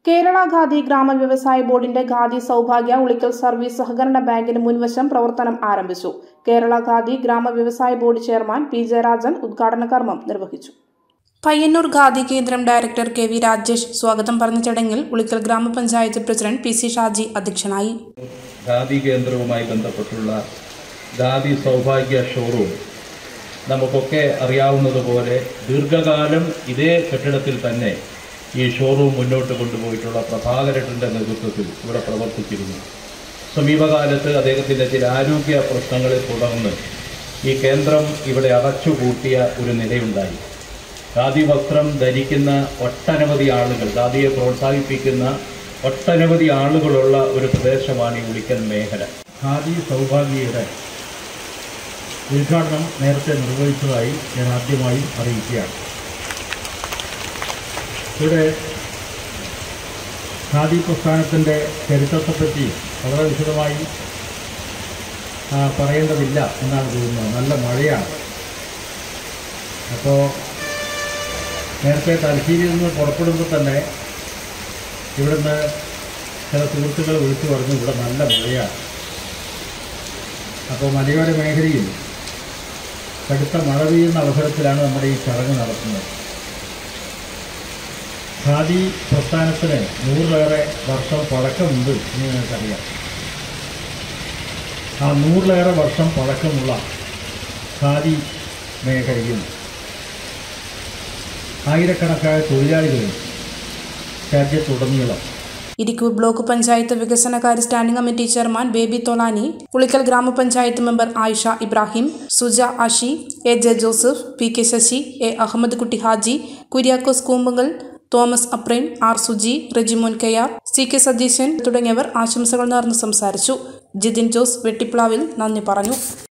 കേരള ഖാദി ഗ്രാമ വ്യവസായ ബോർഡിന്റെ ഖാദി സൗഭാഗ്യ ഉളിക്കൽ സർവീസ് സഹകരണ ബാങ്കിന് മുൻവശം പ്രവർത്തനം ആരംഭിച്ചു കേരള ഖാദി ഗ്രാമ വ്യവസായ ബോർഡ് ചെയർമാൻ പി ജയരാജൻ ഉദ്ഘാടന കർമ്മം നിർവഹിച്ചു പയ്യന്നൂർ ഖാദി കേന്ദ്രം ഡയറക്ടർ കെ വി രാജേഷ് സ്വാഗതം പറഞ്ഞ ചടങ്ങിൽ ഉളിക്കൽ ഗ്രാമപഞ്ചായത്ത് പ്രസിഡന്റ് പി സി ഷാജി അധ്യക്ഷനായി ഖാദി കേന്ദ്രവുമായി ബന്ധപ്പെട്ടുള്ള ഖാദി സൗഭാഗ്യ ഷോറൂം നമുക്കൊക്കെ അറിയാവുന്നതുപോലെ ദീർഘകാലം ഇതേ കെട്ടിടത്തിൽ തന്നെ ഈ ഷോറൂം മുന്നോട്ട് കൊണ്ടുപോയിട്ടുള്ള പ്രഭാകരട്ടൻ്റെ നേതൃത്വത്തിൽ ഇവിടെ പ്രവർത്തിച്ചിരുന്നു സമീപകാലത്ത് അദ്ദേഹത്തിൻ്റെ ചില ആരോഗ്യ പ്രശ്നങ്ങളെ തുടർന്ന് ഈ കേന്ദ്രം ഇവിടെ അടച്ചുപൂട്ടിയ ഒരു നിലയുണ്ടായി ഖാദി വസ്ത്രം ധരിക്കുന്ന ഒട്ടനവധി ആളുകൾ ഖാദിയെ പ്രോത്സാഹിപ്പിക്കുന്ന ഒട്ടനവധി ആളുകളുള്ള ഒരു പ്രദേശമാണ് ഈ ഉളിക്കൽ മേഖല ഖാദി സൗഭാഗ്യയുടെ ഉദ്ഘാടനം നേരത്തെ നിർവഹിച്ചതായി ഞാൻ ആദ്യമായി അറിയിക്കുകയാണ് ഇവിടെ ഖാദി പ്രസ്ഥാനത്തിൻ്റെ ചരിത്രത്തെപ്പറ്റി വളരെ വിശദമായി ആ, പറയേണ്ടതില്ല എന്നാണ് തോന്നുന്നത് നല്ല മഴയാണ് അപ്പോൾ നേരത്തെ തലശ്ശേരിയിൽ നിന്ന് പുറപ്പെടുമ്പോൾ തന്നെ ഇവിടുന്ന് ചില സുഹൃത്തുക്കൾ വിളിച്ചു പറഞ്ഞു ഇവിടെ നല്ല മഴയാണ് അപ്പോൾ മലയോര മേഖലയിൽ കടുത്ത മഴ പെയ്യുന്ന അവസരത്തിലാണ് നമ്മുടെ ഈ ചടങ്ങ് നടത്തുന്നത് ഖാദി പ്രസ്ഥാനത്തിന് നൂറിലേറെ വർഷം പഴക്കമുണ്ട് എന്ന് നിങ്ങൾക്കറിയാം ആ നൂറിലേറെ വർഷം പഴക്കമുള്ള ഖാദി മേഖലയിൽ ആയിരക്കണക്കായ തൊഴിലാളികളും രാജ്യത്തുടനീളം ഇരിക്കൂർ ബ്ലോക്ക് പഞ്ചായത്ത് വികസനകാര്യ standing committee chairman Baby Tholani Ulikkal grama panchayat member Ayisha Ibrahim Suja Ashi A J Joseph P K Sasi A Ahammed Kutty Haji Kuriakose Koombunkal Thomas Aprain R Suji Rejimon K R C K Satheesan തുടങ്ങിയവർ ആശംസകൾ നേർന്ന് സംസാരിച്ചു ജിതിൻ ജോസ് വെട്ടിപ്ലാവിൽ നന്ദി പറഞ്ഞു